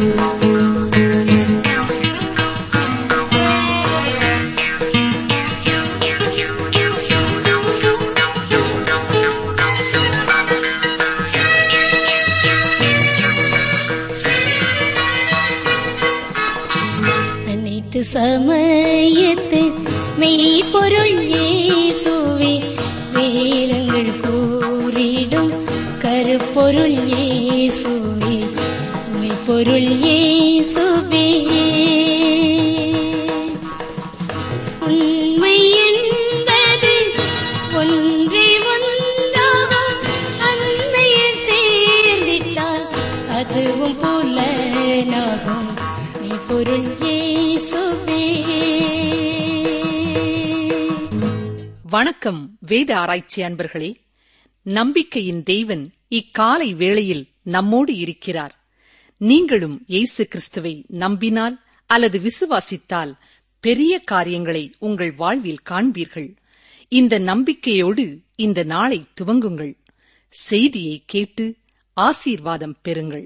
அனைத்து சமயத்து மெய்ப்பொருள் இயேசுவே வேதங்கள் கூறிடும் கருப்பொருள் இயேசுவே மெய்ப்பொருள் இயேசுவே உண்மை என்பது ஒன்றே ஒன்றாகும் அன்மையில் சேர்ந்திட்டால் அதுவும் புலனாகும் மெய்ப்பொருள் இயேசுவே வணக்கம் வேத ஆராய்ச்சி அன்பர்களே நம்பிக்கையின் தேவன் இக்காலை வேளையில் நம்மோடு இருக்கிறார் நீங்களும் இயேசு கிறிஸ்துவை நம்பினால் அல்லது விசுவாசித்தால் பெரிய காரியங்களை உங்கள் வாழ்வில் காண்பீர்கள் இந்த நம்பிக்கையோடு இந்த நாளை துவங்குங்கள் செய்தியை கேட்டு ஆசீர்வாதம் பெறுங்கள்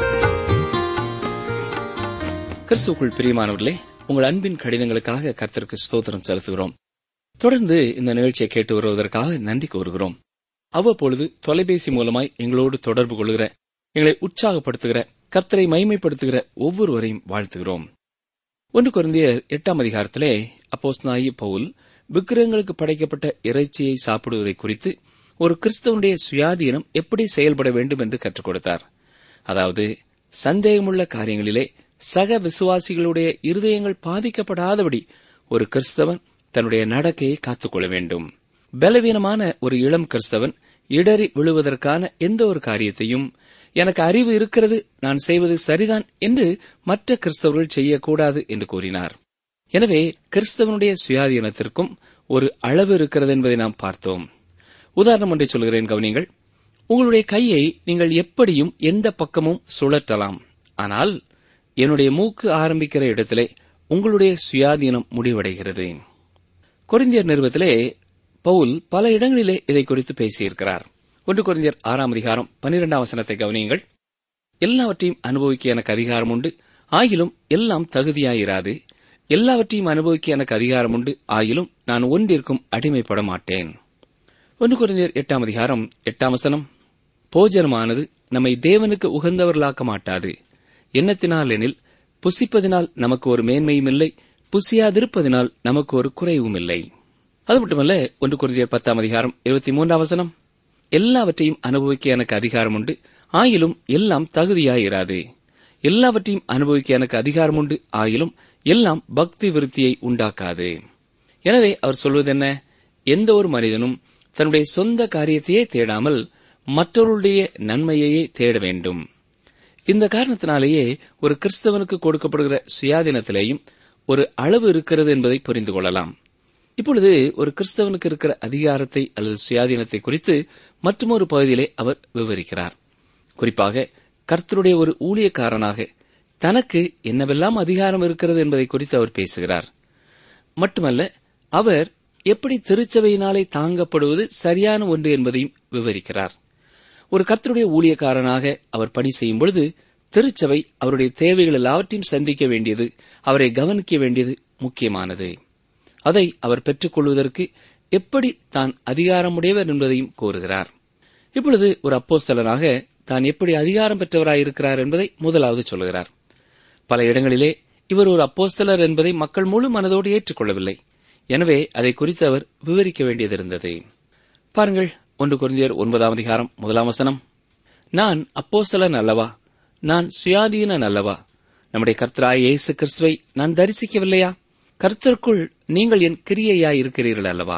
கிறிஸ்துக்குள் பிரியமானவர்களே உங்கள் அன்பின் கடிதங்களுக்காக கர்த்தருக்கு ஸ்தோத்திரம் செலுத்துகிறோம் தொடர்ந்து இந்த நிகழ்ச்சியை கேட்டு வருவதற்காக நன்றி கூறுகிறோம் அவ்வப்பொழுது தொலைபேசி மூலமாய் எங்களோடு தொடர்பு கொள்கிற எங்களை உற்சாகப்படுத்துகிற கர்த்தரை மைமைப்படுத்துகிற ஒவ்வொருவரையும் வாழ்த்துகிறோம் ஒன்று குருந்தியர் எட்டாம் அதிகாரத்திலே அப்போஸ்தலனாகிய பவுல் விக்கிரகங்களுக்கு படைக்கப்பட்ட இறைச்சியை சாப்பிடுவதை குறித்து ஒரு கிறிஸ்தவனுடைய சுயாதீனம் எப்படி செயல்பட வேண்டும் என்று கற்றுக் கொடுத்தார் அதாவது சந்தேகமுள்ள காரியங்களிலே சக விசுவாசிகளுடைய இருதயங்கள் பாதிக்கப்படாதபடி ஒரு கிறிஸ்தவன் தன்னுடைய நடக்கையை காத்துக்கொள்ள வேண்டும் பலவீனமான ஒரு இளம் கிறிஸ்தவன் இடறி விழுவதற்கான எந்த ஒரு காரியத்தையும் எனக்கு அறிவு இருக்கிறது நான் செய்வது சரிதான் என்று மற்ற கிறிஸ்தவர்கள் செய்யக்கூடாது என்று கூறினார் எனவே கிறிஸ்தவனுடைய சுயாதீனத்திற்கும் ஒரு அளவு இருக்கிறது என்பதை நாம் பார்த்தோம் உதாரணம் ஒன்றை சொல்கிறேன் கவனிங்கள் உங்களுடைய கையை நீங்கள் எப்படியும் எந்த பக்கமும் சுழற்றலாம் ஆனால் என்னுடைய மூக்கு ஆரம்பிக்கிற இடத்திலே உங்களுடைய சுயாதீனம் முடிவடைகிறது கொரிந்தியர் நிறுவத்திலே பவுல் பல இடங்களிலே இதை குறித்து பேசியிருக்கிறார் ஒன்று கொரிந்தியர் ஆறாம் அதிகாரம் பனிரெண்டாம் வசனத்தை கவனியுங்கள் எல்லாவற்றையும் அனுபவிக்க எனக்கு அதிகாரம் உண்டு ஆகிலும் எல்லாம் தகுதியாயிராது எல்லாவற்றையும் அனுபவிக்க எனக்கு அதிகாரம் உண்டு ஆகிலும் நான் ஒன்றிற்கும் அடிமைப்பட மாட்டேன் ஒன்று குறைந்தர் எட்டாம் அதிகாரம் எட்டாம் வசனம் போஜனமானது நம்மை தேவனுக்கு உகந்தவர்களாக்க மாட்டாது எண்ணத்தினால் எனில் புசிப்பதினால் நமக்கு ஒரு மேன்மையும் இல்லை புசியாதிருப்பதினால் நமக்கு ஒரு குறைவும் இல்லை அது மட்டுமல்ல ஒன்று குருதியர் பத்தாம் அதிகாரம் இருபத்தி மூன்றாம் வசனம் எல்லாவற்றையும் அனுபவிக்க எனக்கு அதிகாரம் உண்டு ஆயிலும் எல்லாம் தகுதியாயிராது எல்லாவற்றையும் அனுபவிக்க எனக்கு அதிகாரம் உண்டு ஆயிலும் எல்லாம் பக்தி விருத்தியை உண்டாக்காது எனவே அவர் சொல்வது என்ன எந்த ஒரு மனிதனும் தன்னுடைய சொந்த காரியத்தையே தேடாமல் மற்றவருடைய நன்மையையே தேட வேண்டும் இந்த காரணத்தினாலேயே ஒரு கிறிஸ்தவனுக்கு கொடுக்கப்படுகிற சுயாதீனத்திலேயும் ஒரு அளவு இருக்கிறது என்பதை புரிந்து கொள்ளலாம் இப்பொழுது ஒரு கிறிஸ்தவனுக்கு இருக்கிற அதிகாரத்தை அல்லது சுயாதீனத்தை குறித்து மற்றொரு பகுதியிலே அவர் விவரிக்கிறார் குறிப்பாக கர்த்தருடைய ஒரு ஊழியக்காரனாக தனக்கு என்னவெல்லாம் அதிகாரம் இருக்கிறது என்பதை குறித்து அவர் பேசுகிறார் மட்டுமல்ல அவர் எப்படி திருச்சபையினாலே தாங்கப்படுவது சரியான ஒன்று என்பதையும் விவரிக்கிறார் ஒரு கர்த்தருடைய ஊழியக்காரனாக அவர் பணி செய்யும் பொழுது திருச்சபை அவருடைய தேவைகள் எல்லாவற்றையும் சந்திக்க வேண்டியது அவரை கவனிக்க வேண்டியது முக்கியமானது அதை அவர் பெற்றுக்கொள்வதற்கு எப்படி தான் அதிகாரமுடையவர் என்பதையும் கோருகிறார் இப்பொழுது ஒரு அப்போஸ்தலனாக தான் எப்படி அதிகாரம் பெற்றவராய் இருக்கிறார் என்பதை முதலாவது சொல்கிறார் பல இடங்களிலே இவர் ஒரு அப்போஸ்தலர் என்பதை மக்கள் முழு மனதோடு ஏற்றுக்கொள்ளவில்லை எனவே அதை குறித்து அவர் விவரிக்க வேண்டியது இருந்தது பாருங்கள் ஒன்று குருந்தியர் ஒன்பதாம் அதிகாரம் முதலாம் வசனம் நான் அப்போஸ்தலன் அல்லவா நான் சுயாதீனன் அல்லவா நம்முடைய கர்த்தராய் இயேசு கிறிஸ்துவை நான் தரிசிக்கவில்லையா கர்த்தருக்குள் நீங்கள் என் கிரியையாய் இருக்கிறீர்கள் அல்லவா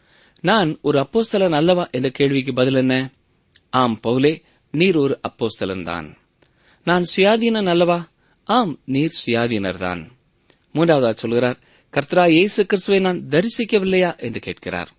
நான் ஒரு அப்போஸ்தலன் அல்லவா என்ற கேள்விக்கு பதில் என்ன ஆம் பவுலே நீர் ஒரு அப்போஸ்தலன் தான் நான் சுயாதீனன் அல்லவா ஆம் நீர் சுயாதீனர்தான் மூன்றாவதா சொல்கிறார் கர்த்தரா இயேசு கிறிஸ்துவை நான் தரிசிக்கவில்லையா என்று கேட்கிறார்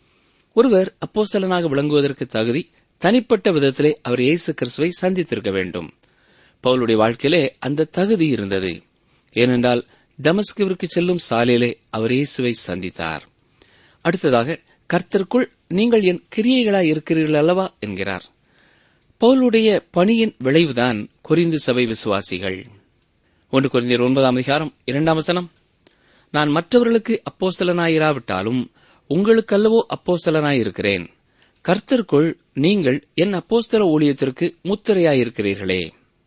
ஒருவர் அப்போஸ்தலனாக விளங்குவதற்கு தகுதி தனிப்பட்ட விதத்திலே அவர் இயேசு கிறிஸ்துவை சந்தித்திருக்க வேண்டும் பவுலுடைய வாழ்க்கையிலே அந்த தகுதி இருந்தது ஏனென்றால் தமஸ்குவிற்கு செல்லும் சாலையிலே அவர் இயேசுவை சந்தித்தார் அடுத்ததாக கர்த்தருக்குள் நீங்கள் என் கிரியைகளாய் இருக்கிறீர்கள் அல்லவா என்கிறார் பவுலுடைய பணியின் விளைவுதான் கொரிந்து சபை விசுவாசிகள் ஒன்று குறைந்தர் ஒன்பதாம் அதிகாரம் இரண்டாம் வசனம் நான் மற்றவர்களுக்கு அப்போஸ்தலனாயிராவிட்டாலும் உங்களுக்கல்லவோ அப்போஸ்தலனாயிருக்கிறேன் கர்த்தருக்குள் நீங்கள் என் அப்போஸ்தல ஊழியத்திற்கு முத்திரையாயிருக்கிறீர்களே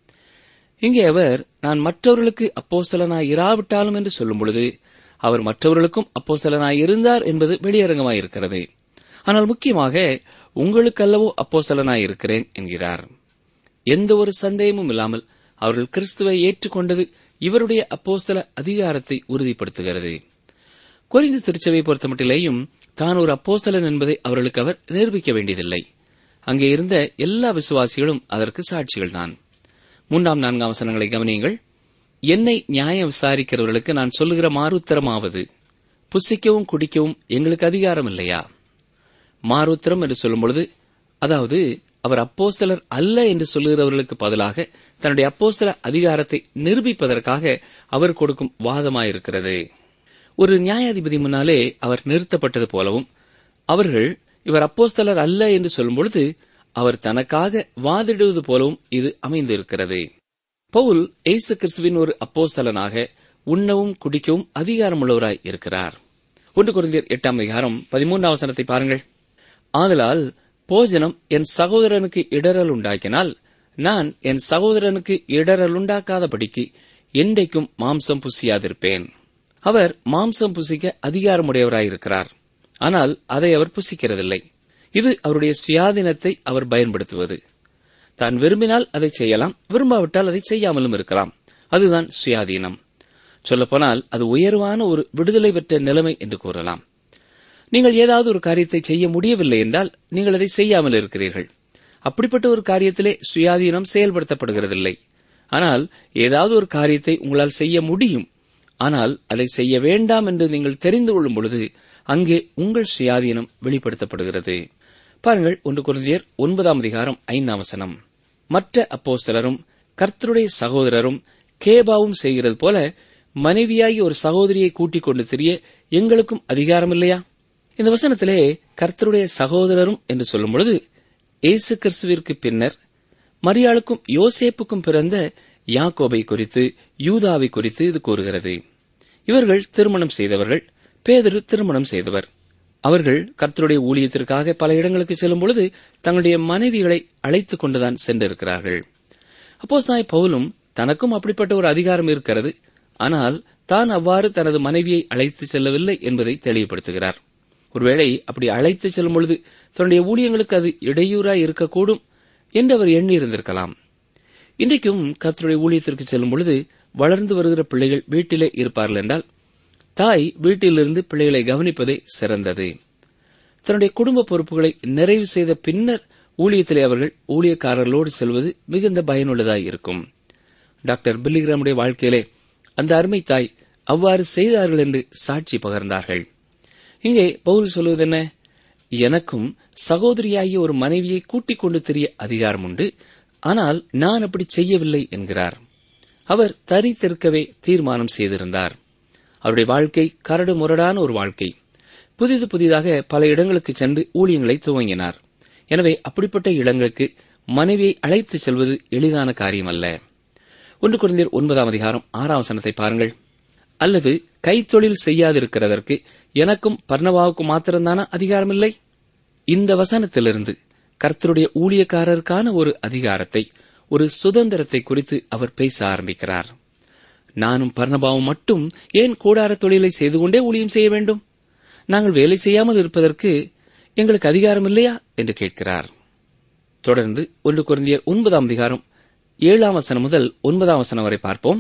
இங்கே அவர் நான் மற்றவர்களுக்கு அப்போஸ்தலனாய் இராவிட்டாலும் என்று சொல்லும் பொழுது அவர் மற்றவர்களுக்கும் அப்போஸ்தலனாய் இருந்தார் என்பது வெளியரங்கமாயிருக்கிறது ஆனால் முக்கியமாக உங்களுக்கல்லவோ அப்போஸ்தலனாய் இருக்கிறேன் என்கிறார் எந்த ஒரு சந்தேகமும் இல்லாமல் அவர்கள் கிறிஸ்துவை ஏற்றுக்கொண்டது இவருடைய அப்போஸ்தல அதிகாரத்தை உறுதிப்படுத்துகிறது குறிந்து திருச்சபை பொறுத்தமட்டிலேயும் தான் ஒரு அப்போஸ்தலன் என்பதை அவர்களுக்கு அவர் நிரூபிக்க வேண்டியதில்லை அங்கே இருந்த எல்லா விசுவாசிகளும் அதற்கு சாட்சிகள்தான் மூன்றாம் நான்காம் வசனங்களை கவனியுங்கள் என்னை நியாயம் விசாரிக்கிறவர்களுக்கு நான் சொல்லுகிற மாறுத்தரமாவது புசிக்கவும் குடிக்கவும் எங்களுக்கு அதிகாரம் இல்லையா மாறுத்திரம் என்று சொல்லும் பொழுது அதாவது அவர் அப்போஸ்தலர் அல்ல என்று சொல்லுகிறவர்களுக்கு பதிலாக தன்னுடைய அப்போஸ்தல அதிகாரத்தை நிரூபிப்பதற்காக அவர் கொடுக்கும் வாதமாயிருக்கிறது ஒரு நியாயாதிபதி முன்னாலே அவர் நிறுத்தப்பட்டது போலவும் அவர்கள் இவர் அப்போஸ்தலர் அல்ல என்று சொல்லும் பொழுது அவர் தனக்காக வாதிடுவது போலவும் இது அமைந்திருக்கிறது பவுல் இயேசு கிறிஸ்துவின் ஒரு அப்போஸ்தலனாக உண்ணவும் குடிக்கவும் அதிகாரமுள்ளவராய் இருக்கிறார் ஒன்று குறைந்தர் எட்டாம் அதிகாரம் பதிமூன்றாம் வசனத்தை பாருங்கள் ஆதலால் போஜனம் என் சகோதரனுக்கு இடரல் உண்டாக்கினால் நான் என் சகோதரனுக்கு இடரல் உண்டாக்காதபடிக்கு என்றைக்கும் மாம்சம் புசியாதிருப்பேன் அவர் மாம்சம் புசிக்க அதிகாரமுடையவராயிருக்கிறார் ஆனால் அதை அவர் புசிக்கிறதில்லை இது அவருடைய சுயாதீனத்தை அவர் பயன்படுத்துவது தான் விரும்பினால் அதை செய்யலாம் விரும்பாவிட்டால் அதை செய்யாமலும் இருக்கலாம் அதுதான் சுயாதீனம் சொல்லப்போனால் அது உயர்வான ஒரு விடுதலை பெற்ற நிலைமை என்று கூறலாம் நீங்கள் ஏதாவது ஒரு காரியத்தை செய்ய முடியவில்லை என்றால் நீங்கள் அதை செய்யாமல் இருக்கிறீர்கள் அப்படிப்பட்ட ஒரு காரியத்திலே சுயாதீனம் செயல்படுத்தப்படுகிறதில்லை ஆனால் ஏதாவது ஒரு காரியத்தை உங்களால் செய்ய முடியும் ஆனால் அதை செய்ய வேண்டாம் என்று நீங்கள் தெரிந்து கொள்ளும் பொழுது அங்கே உங்கள் சுயாதீனம் வெளிப்படுத்தப்படுகிறது பாருங்கள் ஒன்று குருந்தியர் ஒன்பதாம் அதிகாரம் ஐந்தாம் வசனம் மற்ற அப்போஸ்தலரும் கர்த்தருடைய சகோதரரும் கேபாவும் செய்கிறது போல மனைவியாகி ஒரு சகோதரியை கூட்டிக் கொண்டு திரிய எங்களுக்கும் அதிகாரம் இல்லையா இந்த வசனத்திலே கர்த்தருடைய சகோதரரும் என்று சொல்லும் பொழுது இயேசு கிறிஸ்துவிற்கு பின்னர் மரியாளுக்கும் யோசேப்புக்கும் பிறந்த யாக்கோபை குறித்து யூதாவை குறித்து இது கூறுகிறது இவர்கள் திருமணம் செய்தவர்கள் பேதரு திருமணம் செய்தவர் அவர்கள் கர்த்தருடைய ஊழியத்திற்காக பல இடங்களுக்கு செல்லும் பொழுது தங்களுடைய மனைவிகளை அழைத்துக் கொண்டுதான் சென்றிருக்கிறார்கள் அப்போ சாய் பவுலும் தனக்கும் அப்படிப்பட்ட ஒரு அதிகாரம் இருக்கிறது ஆனால் தான் அவ்வாறு தனது மனைவியை அழைத்து செல்லவில்லை என்பதை தெளிவுபடுத்துகிறார் ஒருவேளை அப்படி அழைத்து செல்லும் பொழுது தன்னுடைய ஊழியங்களுக்கு அது இடையூறாய் இருக்கக்கூடும் என்று அவர் எண்ணியிருந்திருக்கலாம் இன்றைக்கும் கர்த்தருடைய ஊழியத்திற்கு செல்லும் பொழுது வளர்ந்து வருகிற பிள்ளைகள் வீட்டிலே இருப்பார்கள் என்றால் தாய் வீட்டிலிருந்து பிள்ளைகளை கவனிப்பதே சிறந்தது தன்னுடைய குடும்ப பொறுப்புகளை நிறைவு செய்த பின்னர் ஊழியத்திலே அவர்கள் ஊழியக்காரர்களோடு செல்வது மிகுந்த பயனுள்ளதாய் இருக்கும் டாக்டர் பில்லிகிராமுடைய வாழ்க்கையிலே அந்த அருமை தாய் அவ்வாறு செய்தார்கள் என்று சாட்சி பகர்ந்தார்கள் இங்கே பவுல் சொல்வது என்ன எனக்கும் சகோதரியாகிய ஒரு மனைவியை கூட்டிக் கொண்டு தெரிய அதிகாரம் உண்டு ஆனால் நான் அப்படி செய்யவில்லை என்கிறார் அவர் தரித்திருக்கவே தீர்மானம் செய்திருந்தார் அவருடைய வாழ்க்கை கரடு முரடான ஒரு வாழ்க்கை புதிது புதிதாக பல இடங்களுக்கு சென்று ஊழியங்களை துவங்கினார் எனவே அப்படிப்பட்ட இடங்களுக்கு மனைவியை அழைத்து செல்வது எளிதான காரியம் அல்ல ஒன்று குறைந்தர் ஒன்பதாம் அதிகாரம் ஆறாம் வசனத்தை பாருங்கள் அல்லது கைத்தொழில் செய்யாதிருக்கிறதற்கு எனக்கும் பர்ணவாவுக்கும் மாத்திரம்தான அதிகாரமில்லை இந்த வசனத்திலிருந்து கர்த்தருடைய ஊழியக்காரருக்கான ஒரு அதிகாரத்தை ஒரு சுதந்திரத்தை குறித்து அவர் பேச ஆரம்பிக்கிறார் நானும் பர்ணபாவும் மட்டும் ஏன் கூடார தொழிலை செய்து கொண்டே ஊழியம் செய்ய வேண்டும் நாங்கள் வேலை செய்யாமல் இருப்பதற்கு எங்களுக்கு அதிகாரம் இல்லையா என்று கேட்கிறார் தொடர்ந்து ஒன்று குருந்தியர் ஒன்பதாம் அதிகாரம் ஏழாம் வசனம் முதல் ஒன்பதாம் வசனம் வரை பார்ப்போம்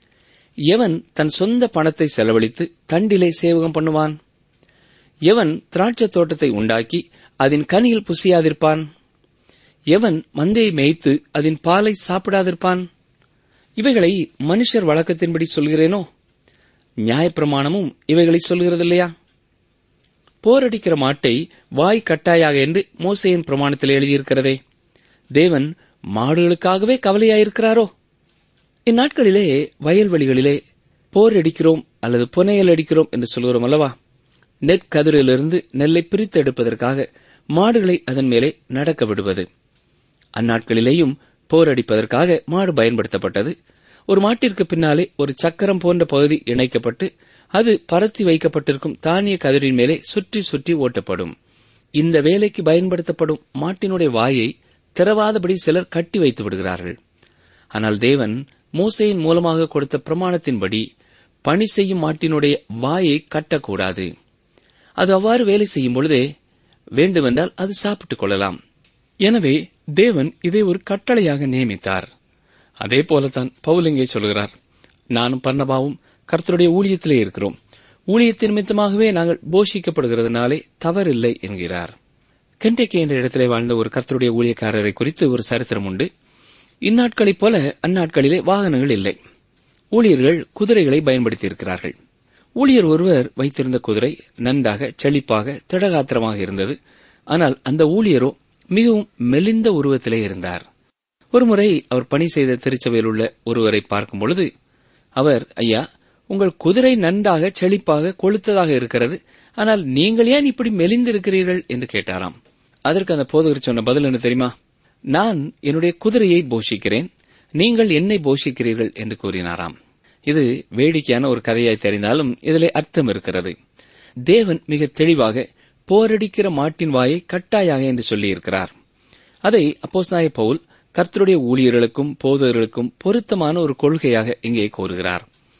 எவன் தன் சொந்த பணத்தை செலவழித்து தண்டிலே சேவகம் பண்ணுவான் எவன் திராட்சை தோட்டத்தை உண்டாக்கி அதன் கனியில் புசியாதிருப்பான் எவன் மந்தையை மேய்த்து அதன் பாலை சாப்பிடாதிருப்பான் இவைகளை மனுஷர் வழக்கத்தின்படி சொல்கிறேனோ நியாயப்பிரமாணமும் இவைகளை சொல்கிறதில்லையா போரடிக்கிற மாட்டை வாய் கட்டாயாக என்று மோசையின் பிரமாணத்தில் எழுதியிருக்கிறதே தேவன் மாடுகளுக்காகவே கவலையாயிருக்கிறாரோ இந்நாட்களிலே வயல்வெளிகளிலே போர் அடிக்கிறோம் அல்லது புனையல் அடிக்கிறோம் என்று சொல்கிறோம் அல்லவா நெற்கதிரிலிருந்து நெல்லை பிரித்து எடுப்பதற்காக மாடுகளை அதன் மேலே நடக்க விடுவது அந்நாட்களிலேயும் போர் அடிப்பதற்காக மாடு பயன்படுத்தப்பட்டது ஒரு மாட்டிற்கு பின்னாலே ஒரு சக்கரம் போன்ற பகுதி இணைக்கப்பட்டு அது பரத்தி வைக்கப்பட்டிருக்கும் தானிய கதிரின் மேலே சுற்றி சுற்றி ஓட்டப்படும் இந்த வேலைக்கு பயன்படுத்தப்படும் மாட்டினுடைய வாயை திறவாதபடி சிலர் கட்டி வைத்து விடுகிறார்கள் ஆனால் தேவன் மூசையின் மூலமாக கொடுத்த பிரமாணத்தின்படி பணி செய்யும் மாட்டினுடைய வாயை கட்டக்கூடாது அது அவ்வாறு வேலை செய்யும் பொழுதே வேண்டுமென்றால் அது சாப்பிட்டுக் கொள்ளலாம் எனவே தேவன் இதை ஒரு கட்டளையாக நியமித்தார் அதே போலத்தான் பவுல் இங்கே சொல்கிறார் நானும் பர்ணபாவும் கர்த்தருடைய ஊழியத்திலே இருக்கிறோம் ஊழியத்தின் நிமித்தமாகவே நாங்கள் போஷிக்கப்படுகிறதுனாலே தவறில்லை என்கிறார் கென்டெக்கி என்ற இடத்திலே வாழ்ந்த ஒரு கர்த்தருடைய ஊழியக்காரரை குறித்து ஒரு சரித்திரம் உண்டு இந்நாட்களைப் போல அந்நாட்களிலே வாகனங்கள் இல்லை ஊழியர்கள் குதிரைகளை பயன்படுத்தியிருக்கிறார்கள் ஊழியர் ஒருவர் வைத்திருந்த குதிரை நன்றாக செழிப்பாக திடகாத்திரமாக இருந்தது ஆனால் அந்த ஊழியரோ மிகவும் மெலிந்த உருவத்திலே இருந்தார் ஒருமுறை அவர் பணி செய்த திருச்சபையில் உள்ள ஒருவரை பார்க்கும் பொழுது அவர் ஐயா உங்கள் குதிரை நன்றாக செழிப்பாக கொளுத்ததாக இருக்கிறது ஆனால் நீங்கள் ஏன் இப்படி மெலிந்திருக்கிறீர்கள் என்று கேட்டாராம் அதற்கு அந்த போதகர் சொன்ன பதில் என்ன தெரியுமா நான் என்னுடைய குதிரையை போஷிக்கிறேன் நீங்கள் என்னை போஷிக்கிறீர்கள் என்று கூறினாராம் இது வேடிக்கையான ஒரு கதையாய் தெரிந்தாலும் இதிலே அர்த்தம் இருக்கிறது தேவன் மிக தெளிவாக போரடிக்கிற மாட்டின் வாயை கட்டாயாக என்று சொல்லியிருக்கிறார் அதை அப்போஸ்நாய பவுல் கர்த்தருடைய ஊழியர்களுக்கும் போதகர்களுக்கும் பொருத்தமான ஒரு கொள்கையாக இங்கே கூறுகிறார்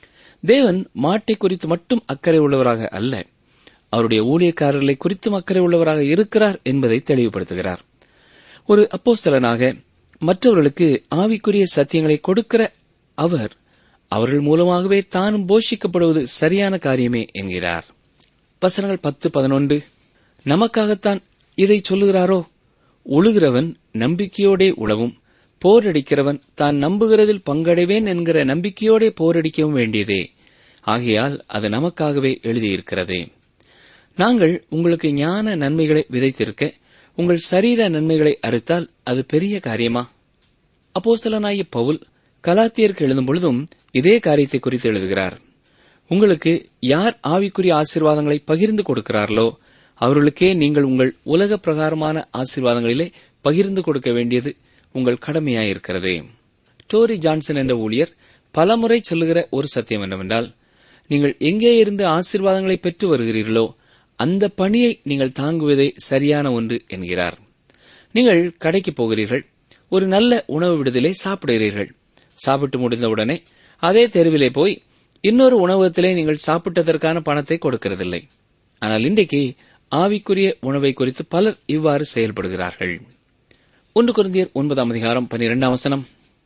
தேவன் மாட்டை குறித்து மட்டும் அக்கறை உள்ளவராக அல்ல அவருடைய ஊழியக்காரர்களை குறித்தும் அக்கறை உள்ளவராக இருக்கிறார் என்பதை தெளிவுபடுத்துகிறார் ஒரு அப்போஸ்தலனாக மற்றவர்களுக்கு ஆவிக்குரிய சத்தியங்களை கொடுக்கிற அவர் அவர்கள் மூலமாகவே தானும் போஷிக்கப்படுவது சரியான காரியமே என்கிறார் வசனங்கள் பத்து பதினொன்று நமக்காகத்தான் இதை சொல்லுகிறாரோ உழுகிறவன் நம்பிக்கையோடே உழவும் போரடிக்கிறவன் தான் நம்புகிறதில் பங்கடைவேன் என்கிற நம்பிக்கையோடே போரடிக்கவும் வேண்டியதே ஆகையால் அது நமக்காகவே எழுதியிருக்கிறது நாங்கள் உங்களுக்கு ஞான நன்மைகளை விதைத்திருக்க உங்கள் சரீர நன்மைகளை அறுத்தால் அது பெரிய காரியமா அப்போஸ்தலனாகிய பவுல் கலாத்தியருக்கு எழுதும் பொழுதும் இதே காரியத்தை குறித்து எழுதுகிறார் உங்களுக்கு யார் ஆவிக்குரிய ஆசீர்வாதங்களை பகிர்ந்து கொடுக்கிறார்களோ அவர்களுக்கே நீங்கள் உங்கள் உலக பிரகாரமான ஆசீர்வாதங்களிலே பகிர்ந்து கொடுக்க வேண்டியது உங்கள் கடமையாயிருக்கிறது டோரி ஜான்சன் என்ற ஊழியர் பலமுறை சொல்லுகிற ஒரு சத்தியம் என்னவென்றால் நீங்கள் எங்கே இருந்து ஆசீர்வாதங்களை பெற்று வருகிறீர்களோ அந்த பணியை நீங்கள் தாங்குவதே சரியான ஒன்று என்கிறார் நீங்கள் கடைக்கு போகிறீர்கள் ஒரு நல்ல உணவு விடுதலை சாப்பிடுகிறீர்கள் சாப்பிட்டு முடிந்தவுடனே அதே தெருவிலே போய் இன்னொரு உணவகத்திலே நீங்கள் சாப்பிட்டதற்கான பணத்தை கொடுக்கிறதில்லை ஆனால் இன்றைக்கு ஆவிக்குரிய உணவை குறித்து பலர் இவ்வாறு செயல்படுகிறார்கள் ஒன்று குருந்தியர் ஒன்பதாம் அதிகாரம் பனிரெண்டாம் வசனம்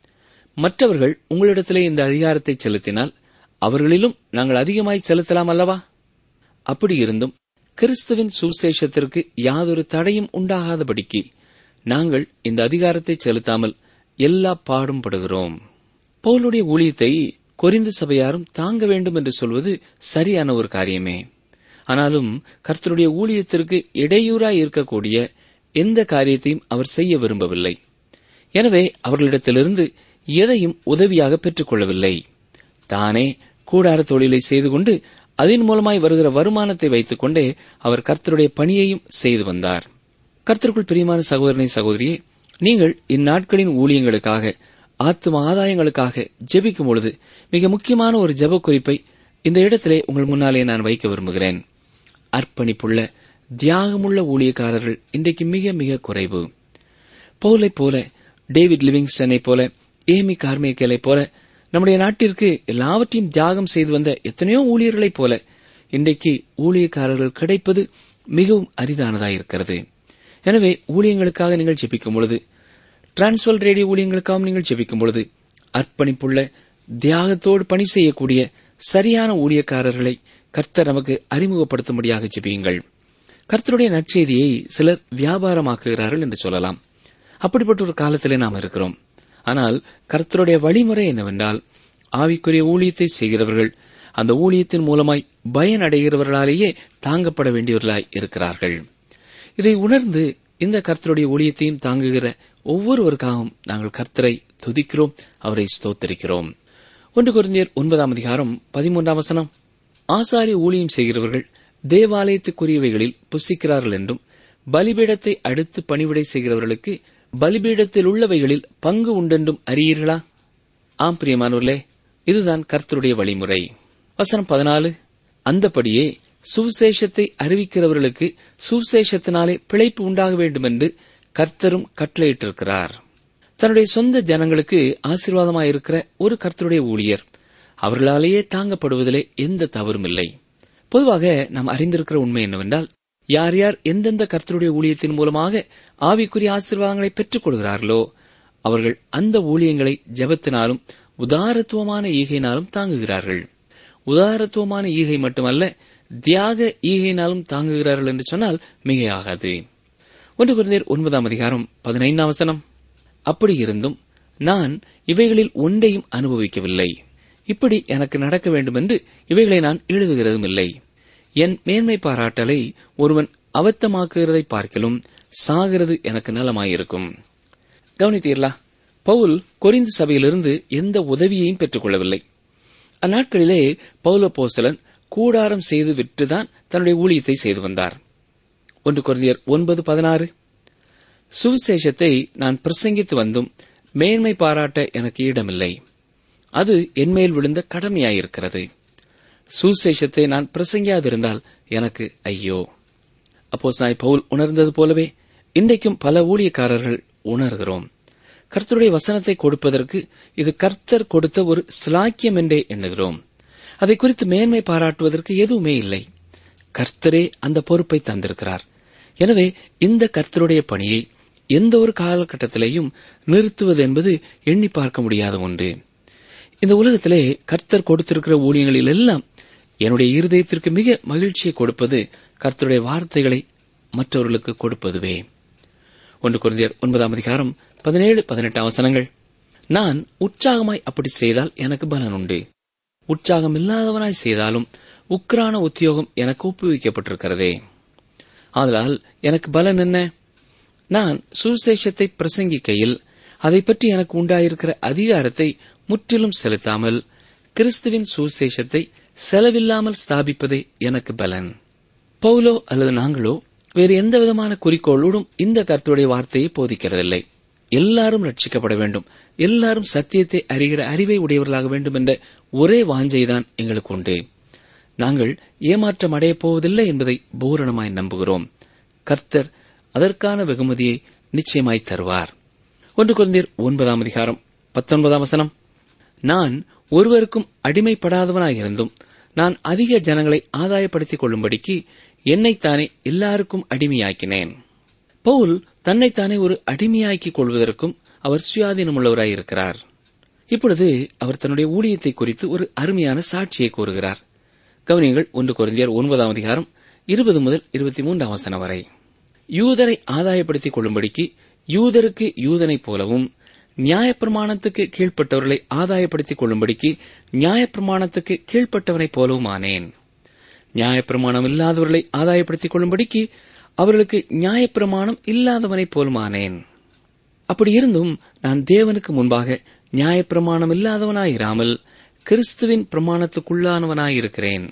மற்றவர்கள் உங்களிடத்திலே இந்த அதிகாரத்தை செலுத்தினால் அவர்களிலும் நாங்கள் அதிகமாய் செலுத்தலாம் அல்லவா அப்படி இருந்தும் கிறிஸ்துவின் சுவிசேஷத்திற்கு யாதொரு தடையும் உண்டாகாதபடிக்கு நாங்கள் இந்த அதிகாரத்தை செலுத்தாமல் எல்லா பாடும் படுகிறோம் பவுலுடைய ஊழியத்தை கொரிந்து சபையாரும் தாங்க வேண்டும் என்று சொல்வது சரியான ஒரு காரியமே ஆனாலும் கர்த்தருடைய ஊழியத்திற்கு இடையூறாய் இருக்கக்கூடிய எந்த காரியத்தையும் அவர் செய்ய விரும்பவில்லை எனவே அவர்களிடத்திலிருந்து எதையும் உதவியாக பெற்றுக் கொள்ளவில்லை தானே கூடார தொழிலை செய்து கொண்டு அதன் மூலமாய் வருகிற வருமானத்தை வைத்துக் கொண்டே அவர் கர்த்தருடைய பணியையும் செய்து வந்தார் கர்த்தருக்குள் பிரியமான சகோதரனை சகோதரியே நீங்கள் இந்நாட்களின் ஊழியங்களுக்காக ஆத்தும ஆதாயங்களுக்காக ஜெபிக்கும் பொழுது மிக முக்கியமான ஒரு ஜெப குறிப்பை இந்த இடத்திலே உங்கள் முன்னாலே நான் வைக்க விரும்புகிறேன் அர்ப்பணிப்புள்ள தியாகமுள்ள ஊழியக்காரர்கள் இன்றைக்கு மிக மிக குறைவு பவுலைப் போல டேவிட் லிவிங்ஸ்டனைப் போல ஏமி கார்மேக்கலைப் போல நம்முடைய நாட்டிற்கு எல்லாவற்றையும் தியாகம் செய்து வந்த எத்தனையோ ஊழியர்களைப் போல இன்றைக்கு ஊழியக்காரர்கள் கிடைப்பது மிகவும் அரிதானதாயிருக்கிறது எனவே ஊழியங்களுக்காக நீங்கள் ஜெபிக்கும் பொழுது டிரான்ஸ்வல் ரேடியோ ஊழியங்களுக்காகவும் நீங்கள் ஜெபிக்கும் பொழுது அர்ப்பணிப்புள்ள தியாகத்தோடு பணி செய்யக்கூடிய சரியான ஊழியக்காரர்களை கர்த்தர் நமக்கு அறிமுகப்படுத்தும்படியாக ஜெபியுங்கள் கர்த்தருடைய நற்செய்தியை சிலர் வியாபாரமாக்குகிறார்கள் என்று சொல்லலாம் அப்படிப்பட்ட ஒரு காலத்திலே நாம் இருக்கிறோம் ஆனால் கர்த்தருடைய வழிமுறை என்னவென்றால் ஆவிக்குரிய ஊழியத்தை செய்கிறவர்கள் அந்த ஊழியத்தின் மூலமாய் பயன் அடைகிறவர்களாலேயே தாங்கப்பட வேண்டியவர்களாய் இருக்கிறார்கள் இதை உணர்ந்து இந்த கர்த்தருடைய ஊழியத்தையும் தாங்குகிற ஒவ்வொருவருக்காகவும் நாங்கள் கர்த்தரை துதிக்கிறோம் அவரை ஸ்தோத்தரிக்கிறோம் ஒன்று குருந்தியர் ஒன்பதாம் அதிகாரம் பதிமூன்றாம் வசனம் ஆசாரிய ஊழியம் செய்கிறவர்கள் தேவாலயத்துக்குரியவைகளில் புசிக்கிறார்கள் என்றும் பலிபீடத்தை அடுத்து பணிவிடை செய்கிறவர்களுக்கு பலிபீடத்தில் உள்ளவைகளில் பங்கு உண்டென்றும் அறியீர்களா ஆம் பிரியமானவர்களே இதுதான் கர்த்தருடைய வழிமுறை வசனம் பதினாலு அந்தபடியே சுவிசேஷத்தை அறிவிக்கிறவர்களுக்கு சுவிசேஷத்தினாலே பிழைப்பு உண்டாக வேண்டும் என்று கர்த்தரும் கட்டளையிட்டிருக்கிறார் தன்னுடைய சொந்த ஜனங்களுக்கு ஆசீர்வாதமாயிருக்கிற ஒரு கர்த்தருடைய ஊழியர் அவர்களாலேயே தாங்கப்படுவதிலே எந்த தவறும் இல்லை பொதுவாக நாம் அறிந்திருக்கிற உண்மை என்னவென்றால் யார் யார் எந்தெந்த கர்த்தருடைய ஊழியத்தின் மூலமாக ஆவிக்குரிய ஆசீர்வாதங்களை பெற்றுக் கொள்கிறார்களோ அவர்கள் அந்த ஊழியங்களை ஜெபத்தினாலும் உதாரத்துவமான ஈகையினாலும் தாங்குகிறார்கள் உதாரத்துவமான ஈகை மட்டுமல்ல தியாக ஈகையினாலும் தாங்குகிறார்கள் என்று சொன்னால் மிகையாகாது ஒன்று குழந்தையர் ஒன்பதாம் அதிகாரம் பதினைந்தாம் வசனம் அப்படி இருந்தும் நான் இவைகளில் ஒன்றையும் அனுபவிக்கவில்லை இப்படி எனக்கு நடக்க வேண்டும் என்று இவைகளை நான் எழுதுகிறதும் இல்லை என் மேன்மை பாராட்டலை ஒருவன் அவத்தமாக்குகிறதை பார்க்கலும் சாகிறது எனக்கு நலமாயிருக்கும் கவனித்தீர்களா பவுல் கொரிந்து சபையிலிருந்து எந்த உதவியையும் பெற்றுக் கொள்ளவில்லை அந்நாட்களிலே பவுல போசலன் கூடாரம் செய்து விற்றுதான் தன்னுடைய ஊழியத்தை செய்து வந்தார் ஒன்று குழந்தையர் ஒன்பது பதினாறு சுவிசேஷத்தை நான் பிரசங்கித்து வந்தும் மேன்மை பாராட்ட எனக்கு இடமில்லை அது என்மேல் விழுந்த கடமையாயிருக்கிறது சுசேஷத்தை நான் பிரசங்கியாதிருந்தால் எனக்கு ஐயோ அப்போ நாய் பவுல் உணர்ந்தது போலவே இன்றைக்கும் பல ஊழியக்காரர்கள் உணர்கிறோம் கர்த்தருடைய வசனத்தை கொடுப்பதற்கு இது கர்த்தர் கொடுத்த ஒரு சிலாக்கியம் என்றே எண்ணுகிறோம் அதை குறித்து மேன்மை பாராட்டுவதற்கு எதுவுமே இல்லை கர்த்தரே அந்த பொறுப்பை தந்திருக்கிறார் எனவே இந்த கர்த்தருடைய பணியை எந்த ஒரு காலகட்டத்திலேயும் நிறுத்துவது என்பது எண்ணி பார்க்க முடியாத ஒன்று இந்த உலகத்திலே கர்த்தர் கொடுத்திருக்கிற ஊழியங்களில் எல்லாம் என்னுடைய இருதயத்திற்கு மிக மகிழ்ச்சியை கொடுப்பது கர்த்தருடைய வார்த்தைகளை மற்றவர்களுக்கு கொடுப்பதுவே ஒன்று குழந்தையர் ஒன்பதாம் அதிகாரம் பதினேழு பதினெட்டாம் வசனங்கள் நான் உற்சாகமாய் அப்படி செய்தால் எனக்கு பலன் உண்டு உற்சாகம் இல்லாதவனாய் செய்தாலும் உக்ரான உத்தியோகம் எனக்கு ஒப்புவிக்கப்பட்டிருக்கிறதே ஆதலால் எனக்கு பலன் என்ன நான் சுவிசேஷத்தை பிரசங்கிக்கையில் அதை பற்றி எனக்கு உண்டாயிருக்கிற அதிகாரத்தை முற்றிலும் செலுத்தாமல் கிறிஸ்துவின் சுவிசேஷத்தை செலவில்லாமல் ஸ்தாபிப்பதே எனக்கு பலன் பவுலோ அல்லது நாங்களோ வேறு எந்த விதமான குறிக்கோளோடும் இந்த கருத்துடைய வார்த்தையை போதிக்கிறதில்லை எல்லாரும் ரட்சிக்கப்பட வேண்டும் எல்லாரும் சத்தியத்தை அறிகிற அறிவை உடையவர்களாக வேண்டும் என்ற ஒரே வாஞ்சைதான் எங்களுக்கு உண்டு நாங்கள் ஏமாற்றம் அடையப் போவதில்லை என்பதை பூரணமாய் நம்புகிறோம் கர்த்தர் அதற்கான வெகுமதியை நிச்சயமாய் தருவார் ஒன்று குழந்தையர் ஒன்பதாம் அதிகாரம் பத்தொன்பதாம் வசனம் நான் ஒருவருக்கும் அடிமைப்படாதவனாயிருந்தும் நான் அதிக ஜனங்களை ஆதாயப்படுத்திக் கொள்ளும்படிக்கு என்னைத்தானே எல்லாருக்கும் அடிமையாக்கினேன் பவுல் தன்னைத்தானே ஒரு அடிமையாக்கிக் கொள்வதற்கும் அவர் சுயாதீனமுள்ளவராயிருக்கிறார் இப்பொழுது அவர் தன்னுடைய ஊழியத்தை குறித்து ஒரு அருமையான சாட்சியை கூறுகிறார் கவனியங்கள் ஒன்று குறைந்தியர் ஒன்பதாம் அதிகாரம் இருபது முதல் இருபத்தி மூன்றாம் வசனம் வரை யூதரை ஆதாயப்படுத்திக் கொள்ளும்படிக்கு யூதருக்கு யூதனைப் போலவும் நியாயப்பிரமாணத்துக்கு கீழ்ப்பட்டவர்களை ஆதாயப்படுத்திக் கொள்ளும்படிக்கு நியாயப்பிரமாணத்துக்கு கீழ்ப்பட்டவனைப் போலவும் ஆனேன் நியாயப்பிரமாணம் இல்லாதவர்களை ஆதாயப்படுத்திக் கொள்ளும்படிக்கு அவர்களுக்கு நியாயப்பிரமாணம் இல்லாதவனைப் போலும் ஆனேன் அப்படி இருந்தும் நான் தேவனுக்கு முன்பாக நியாயப்பிரமாணம் இல்லாதவனாயிராமல் கிறிஸ்துவின் பிரமாணத்துக்குள்ளானவனாயிருக்கிறேன்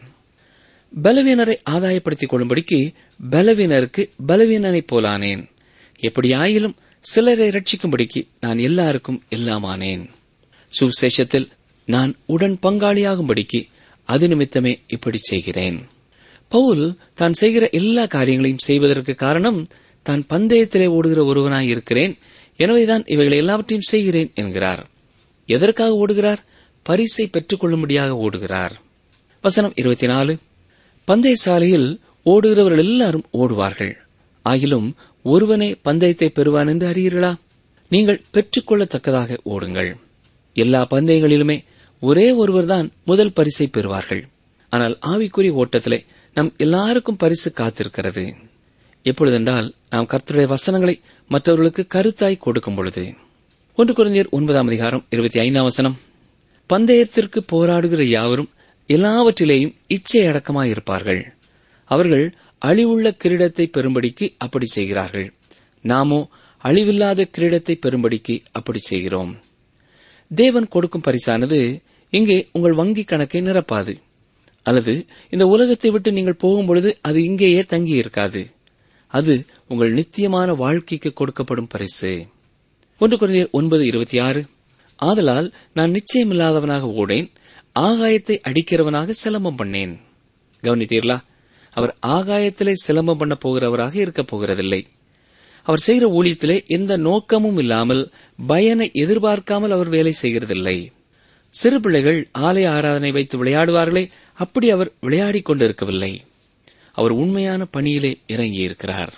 பலவீனரை ஆதாயப்படுத்திக் கொள்ளும்படிக்கு பலவீனருக்கு பலவீனனைப் போலானேன் எப்படியாயிலும் சிலரை ரட்சிக்கும்படிக்கு நான் எல்லாருக்கும் எல்லாமானேன் சுவிசேஷத்தில் நான் உடன் பங்காளியாகும்படிக்கு அது நிமித்தமே இப்படி செய்கிறேன் பவுல் தான் செய்கிற எல்லா காரியங்களையும் செய்வதற்கு காரணம் தான் பந்தயத்திலே ஓடுகிற ஒருவனாய் இருக்கிறேன் எனவேதான் இவைகளை எல்லாவற்றையும் செய்கிறேன் என்கிறார் எதற்காக ஓடுகிறார் பரிசை பெற்றுக் கொள்ளும்படியாக ஓடுகிறார் வசனம் இருபத்தி நாலு பந்தய சாலையில் ஓடுகிறவர்கள் எல்லாரும் ஓடுவார்கள் ஆகிலும் ஒருவனே பந்தயத்தை பெறுவான் என்று அறியீர்களா நீங்கள் பெற்றுக்கொள்ளத்தக்கதாக ஓடுங்கள் எல்லா பந்தயங்களிலுமே ஒரே ஒருவர்தான் முதல் பரிசை பெறுவார்கள் ஆனால் ஆவிக்குரிய ஓட்டத்திலே நம் எல்லாருக்கும் பரிசு காத்திருக்கிறது எப்பொழுதென்றால் நாம் கர்த்தருடைய வசனங்களை மற்றவர்களுக்கு கருத்தாய் கொடுக்கும் பொழுது ஒன்று குழந்தையர் ஒன்பதாம் அதிகாரம் இருபத்தி ஐந்தாம் வசனம் பந்தயத்திற்கு போராடுகிற யாவரும் எல்லாவற்றிலேயும் இச்சை அடக்கமாயிருப்பார்கள் அவர்கள் அழிவுள்ள கிரீடத்தை பெறும்படிக்கு அப்படி செய்கிறார்கள் நாமோ அழிவில்லாத கிரீடத்தை பெறும்படிக்கு அப்படி செய்கிறோம் தேவன் கொடுக்கும் பரிசானது இங்கே உங்கள் வங்கிக் கணக்கை நிரப்பாது அல்லது இந்த உலகத்தை விட்டு நீங்கள் போகும்பொழுது அது இங்கேயே தங்கி இருக்காது அது உங்கள் நித்தியமான வாழ்க்கைக்கு கொடுக்கப்படும் பரிசு ஒன்று குறைந்தர் ஒன்பது இருபத்தி ஆறு ஆதலால் நான் நிச்சயமில்லாதவனாக ஓடேன் ஆகாயத்தை அடிக்கிறவனாக சிலம்பம் பண்ணேன் கவனித்தீர்களா அவர் ஆகாயத்திலே சிலம்பம் பண்ண போகிறவராக இருக்கப் போகிறதில்லை அவர் செய்கிற ஊழியத்திலே எந்த நோக்கமும் இல்லாமல் பயனை எதிர்பார்க்காமல் அவர் வேலை செய்கிறதில்லை சிறு பிள்ளைகள் ஆலய ஆராதனை வைத்து விளையாடுவார்களே அப்படி அவர் விளையாடிக் கொண்டிருக்கவில்லை அவர் உண்மையான பணியிலே இறங்கியிருக்கிறார்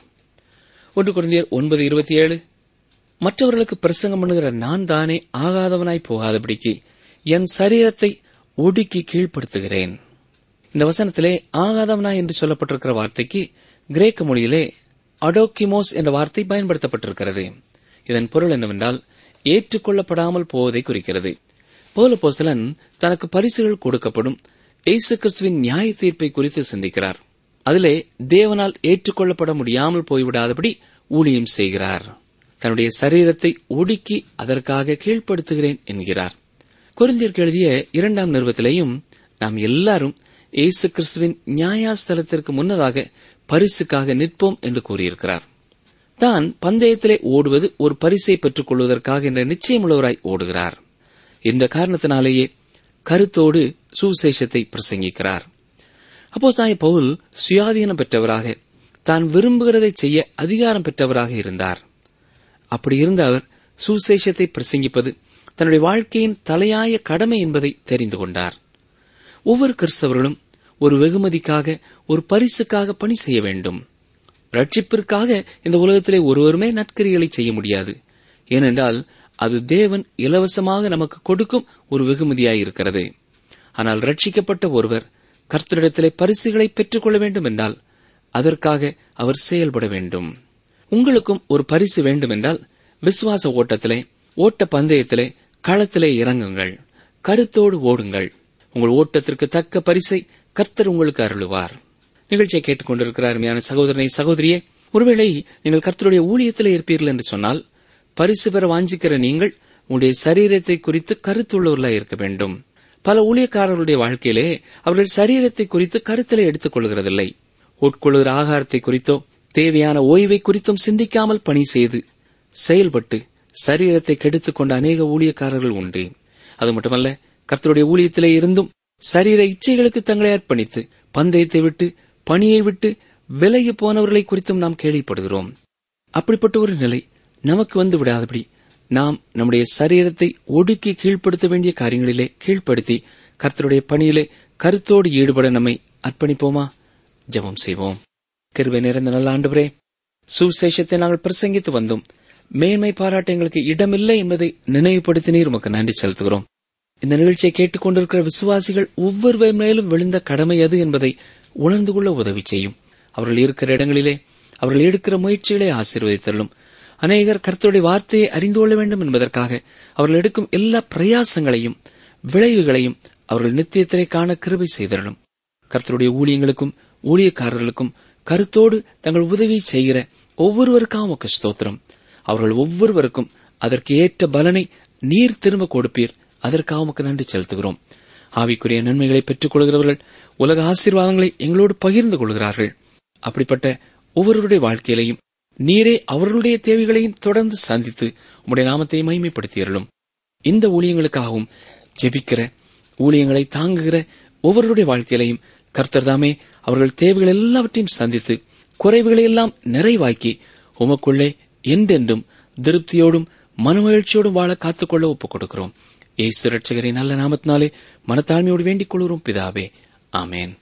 ஒன்று குழந்தையர் ஒன்பது இருபத்தி ஏழு மற்றவர்களுக்கு பிரசங்கம் பண்ணுகிற நான் தானே ஆகாதவனாய் போகாதபடிக்கு என் சரீரத்தை ஒடுக்கி கீழ்ப்படுத்துகிறேன் இந்த வசனத்திலே ஆகாதவனாய் என்று சொல்லப்பட்டிருக்கிற வார்த்தைக்கு கிரேக்க மொழியிலே அடோக்கிமோஸ் என்ற வார்த்தை பயன்படுத்தப்பட்டிருக்கிறது இதன் பொருள் என்னவென்றால் ஏற்றுக்கொள்ளப்படாமல் போவதை குறிக்கிறது பௌலபோஸ்தலன் தனக்கு பரிசுகள் கொடுக்கப்படும் இயேசு கிறிஸ்துவின் நியாய தீர்ப்பை குறித்து சிந்திக்கிறார் அதிலே தேவனால் ஏற்றுக்கொள்ளப்பட முடியாமல் போய்விடாதபடி ஊழியம் செய்கிறார் தன்னுடைய சரீரத்தை ஒடுக்கி அதற்காக கீழ்ப்படுத்துகிறேன் என்கிறார் கொரிந்தியருக்கு எழுதிய இரண்டாம் நிறுவத்திலேயும் நாம் எல்லாரும் இயேசு கிறிஸ்துவின் நியாயாஸ்தலத்திற்கு முன்னதாக பரிசுக்காக நிற்போம் என்று கூறியிருக்கிறார் தான் பந்தயத்திலே ஓடுவது ஒரு பரிசை பெற்றுக் கொள்வதற்காக என்ற நிச்சயமுள்ளவராய் ஓடுகிறார் இந்த காரணத்தினாலேயே கருத்தோடு சுவிசேஷத்தை பிரசங்கிக்கிறார் அப்போ பவுல் சுயாதீனம் பெற்றவராக தான் விரும்புகிறதை செய்ய அதிகாரம் பெற்றவராக இருந்தார் அப்படி இருந்த அவர் சுவிசேஷத்தை பிரசங்கிப்பது தன்னுடைய வாழ்க்கையின் தலையாய கடமை என்பதை தெரிந்து கொண்டார் ஒவ்வொரு கிறிஸ்தவர்களும் ஒரு வெகுமதிக்காக ஒரு பரிசுக்காக பணி செய்ய வேண்டும் ரட்சிப்பிற்காக இந்த உலகத்திலே ஒருவருமே நற்கிரிகளை செய்ய முடியாது ஏனென்றால் அது தேவன் இலவசமாக நமக்கு கொடுக்கும் ஒரு வெகுமதியாயிருக்கிறது ஆனால் ரட்சிக்கப்பட்ட ஒருவர் கர்த்தரிடத்திலே பரிசுகளை பெற்றுக்கொள்ள வேண்டும் என்றால் அதற்காக அவர் செயல்பட வேண்டும் உங்களுக்கும் ஒரு பரிசு வேண்டும் என்றால் விசுவாச ஓட்டத்திலே ஓட்ட பந்தயத்திலே களத்திலே இறங்குங்கள் கருத்தோடு ஓடுங்கள் உங்கள் ஓட்டத்திற்கு தக்க பரிசை கர்த்தர் உங்களுக்கு அருளுவார் நிகழ்ச்சியை கேட்டுக்கொண்டிருக்கிற அருமையான சகோதரனை சகோதரியே ஒருவேளை நீங்கள் கர்த்தருடைய ஊழியத்திலே இருப்பீர்கள் என்று சொன்னால் பரிசு பெற வாஞ்சிக்கிற நீங்கள் உங்களுடைய சரீரத்தை குறித்து கருத்துள்ளவர்களாக இருக்க வேண்டும் பல ஊழியக்காரர்களுடைய வாழ்க்கையிலே அவர்கள் சரீரத்தை குறித்து கருத்திலே எடுத்துக் கொள்கிறதில்லை உட்கொள்கிற ஆகாரத்தை குறித்தோ தேவையான ஓய்வை குறித்தும் சிந்திக்காமல் பணி செய்து செயல்பட்டு சரீரத்தை கெடுத்துக் கொண்ட அநேக ஊழியக்காரர்கள் உண்டு அது மட்டுமல்ல கர்த்தருடைய ஊழியத்திலே இருந்தும் சரீர இச்சைகளுக்கு தங்களை அர்ப்பணித்து பந்தயத்தை விட்டு பணியை விட்டு விலகி போனவர்களை குறித்தும் நாம் கேள்விப்படுகிறோம் அப்படிப்பட்ட ஒரு நிலை நமக்கு வந்து விடாதபடி நாம் நம்முடைய சரீரத்தை ஒடுக்கி கீழ்ப்படுத்த வேண்டிய காரியங்களிலே கீழ்ப்படுத்தி கர்த்தருடைய பணியிலே கருத்தோடு ஈடுபட நம்மை அர்ப்பணிப்போமா ஜெபம் செய்வோம் கிருபை நிறைந்த நல்ல ஆண்டவரே சுவிசேஷத்தை நாங்கள் பிரசங்கித்து வந்தோம் மேன்மை பாராட்ட எங்களுக்கு இடமில்லை என்பதை நினைவுபடுத்தினீர் உமக்கு நன்றி செலுத்துகிறோம் இந்த நிகழ்ச்சியை கேட்டுக்கொண்டிருக்கிற விசுவாசிகள் ஒவ்வொருவர் மேலும் விழுந்த கடமை அது என்பதை உணர்ந்து கொள்ள உதவி செய்யும் அவர்கள் இருக்கிற இடங்களிலே அவர்கள் எடுக்கிற முயற்சிகளை ஆசீர்வதித்தள்ளும் அநேகர் கர்த்தருடைய வார்த்தையை அறிந்து கொள்ள வேண்டும் என்பதற்காக அவர்கள் எடுக்கும் எல்லா பிரயாசங்களையும் விளைவுகளையும் அவர்கள் நித்தியத்திலே காண கிருபை செய்தரலும் கர்த்தருடைய ஊழியங்களுக்கும் ஊழியக்காரர்களுக்கும் கருத்தோடு தங்கள் உதவி செய்கிற ஒவ்வொருவருக்காகவும் உமக்கு ஸ்தோத்திரம் அவர்கள் ஒவ்வொருவருக்கும் அதற்கு ஏற்ற பலனை நீர் திரும்ப கொடுப்பீர் அதற்காக உமக்கு நன்றி செலுத்துகிறோம் ஆவிக்குரிய நன்மைகளை பெற்றுக் கொள்கிறவர்கள் உலக ஆசீர்வாதங்களை எங்களோடு பகிர்ந்து கொள்கிறார்கள் அப்படிப்பட்ட ஒவ்வொருவருடைய வாழ்க்கையிலையும் நீரே அவர்களுடைய தேவைகளையும் தொடர்ந்து சந்தித்து உம்முடைய நாமத்தை மகிமைப்படுத்தியறலும் இந்த ஊழியங்களுக்காகவும் ஜெபிக்கிற ஊழியங்களை தாங்குகிற ஒவ்வொருடைய வாழ்க்கையிலையும் கர்த்தர் தாமே அவர்கள் தேவைகள் எல்லாவற்றையும் சந்தித்து குறைவுகளை எல்லாம் நிறைவாக்கி உமக்குள்ளே என்றென்றும் திருப்தியோடும் மனமகிழ்ச்சியோடும் வாழ காத்துக்கொள்ள ஒப்புக் கொடுக்கிறோம் ஏசு ரட்சகரின் நல்ல நாமத்தினாலே மனத்தாழ்மையோடு வேண்டிக் கொள்கிறோம் பிதாவே ஆமேன்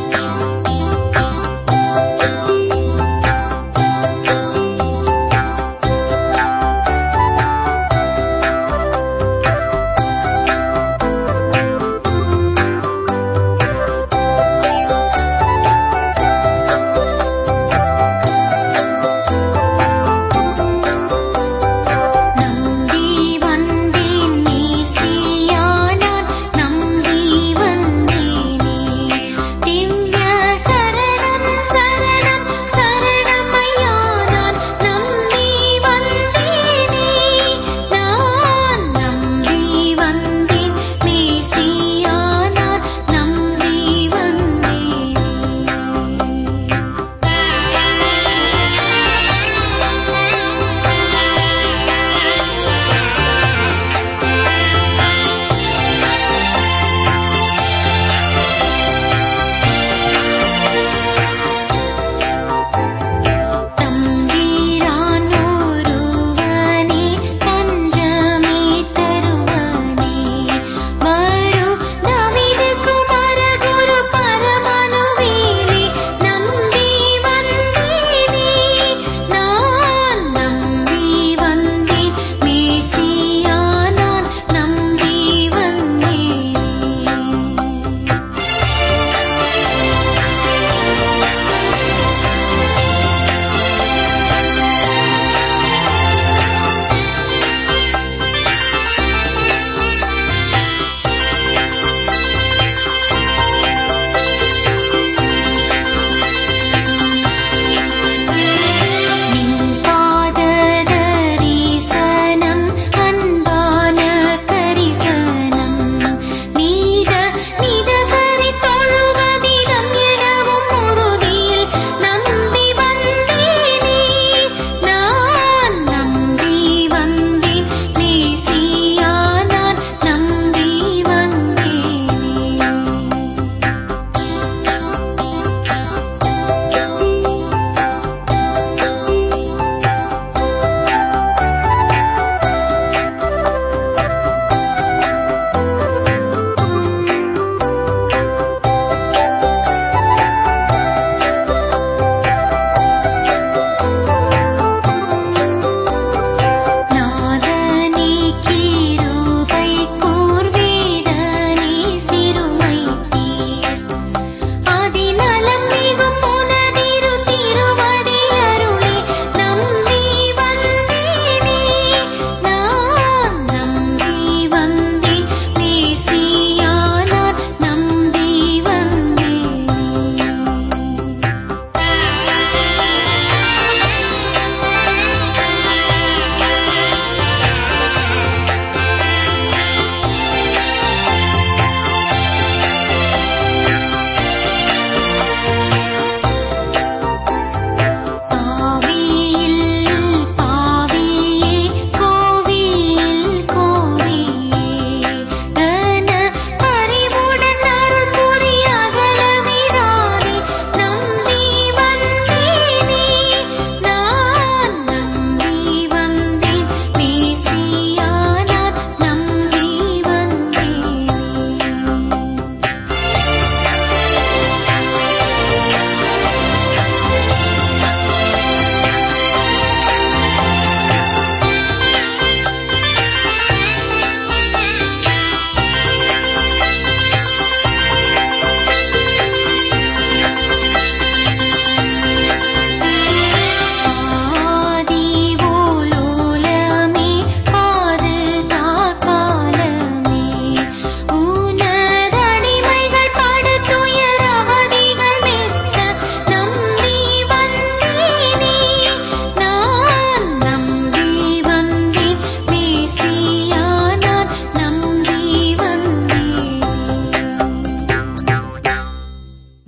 நம்பி வந்தேன் நீசியானான் நம்பி வந்தேனே திவ்ய ச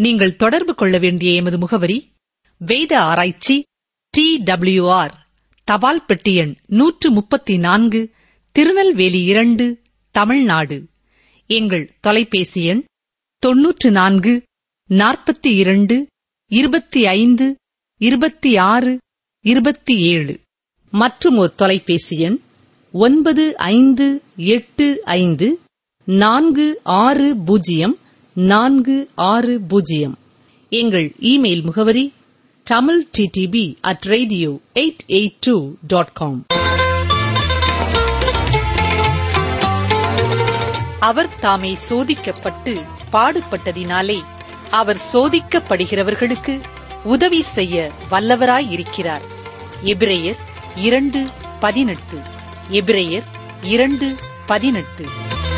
நீங்கள் தொடர்பு கொள்ள வேண்டிய எமது முகவரி வேத ஆராய்ச்சி டி ஆர் தபால் பெட்டி எண் நூற்று முப்பத்தி நான்கு திருநெல்வேலி இரண்டு தமிழ்நாடு எங்கள் தொலைபேசி எண் தொன்னூற்று நான்கு நாற்பத்தி இரண்டு இருபத்தி ஐந்து இருபத்தி ஆறு இருபத்தி ஏழு மற்றும் ஒரு தொலைபேசி எண் ஒன்பது ஐந்து எட்டு ஐந்து நான்கு ஆறு பூஜ்ஜியம் நான்கு ஆறு பூஜ்ஜியம் எங்கள் இமெயில் முகவரி Tamil TDP at radio eight eight two dot com அவர் தாமே சோதிக்கப்பட்டு பாடுபட்டதினாலே அவர் சோதிக்கப்படுகிறவர்களுக்கு உதவி செய்ய வல்லவராயிருக்கிறார் எபிரேயர் இரண்டு பதினெட்டு எபிரேயர் இரண்டு பதினெட்டு